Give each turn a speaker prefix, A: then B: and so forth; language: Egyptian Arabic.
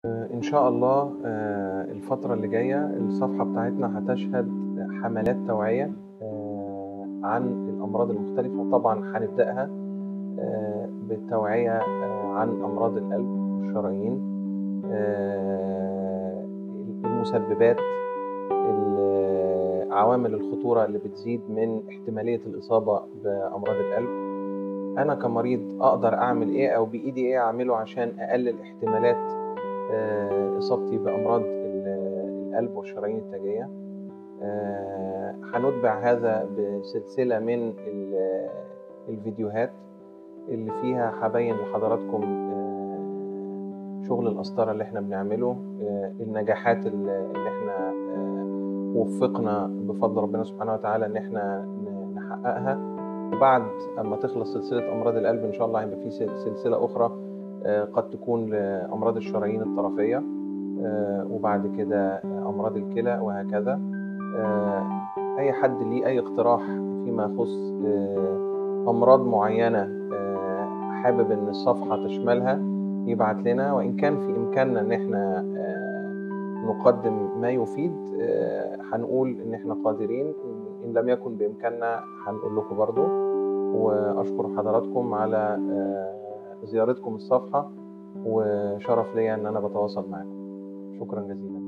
A: إن شاء الله آه، الفترة اللي جاية الصفحة بتاعتنا هتشهد حملات توعية آه، عن الأمراض المختلفة طبعا هنبدأها آه، بالتوعية آه، عن أمراض القلب والشرايين آه، المسببات ال- عوامل الخطورة اللي بتزيد من احتمالية الإصابة بأمراض القلب أنا كمريض أقدر أعمل إيه أو بإيدي إيه أعمله عشان أقلل احتمالات آه، إصابتي بأمراض ال- القلب والشرايين التاجية آه، هنتبع هذا بسلسلة من ال- الفيديوهات اللي فيها هبين لحضراتكم آه، شغل القسطرة اللي احنا بنعمله آه، النجاحات اللي اللي احنا آه، وفقنا بفضل ربنا سبحانه وتعالى ان احنا ن- نحققها وبعد اما تخلص سلسلة امراض القلب ان شاء الله هيبقى في سل- سلسلة اخرى آه، قد تكون لامراض الشرايين الطرفية آه، وبعد كده امراض الكلى وهكذا آه، اي حد ليه اي اقتراح فيما يخص آه، امراض معينه آه، حابب ان الصفحه تشملها يبعت لنا وان كان في امكاننا ان احنا آه، نقدم ما يفيد آه، هنقول ان احنا قادرين ان لم يكن بامكاننا هنقول لكم برضو واشكر حضراتكم على آه، زيارتكم الصفحه وشرف ليا ان انا بتواصل معكم شكرا جزيلا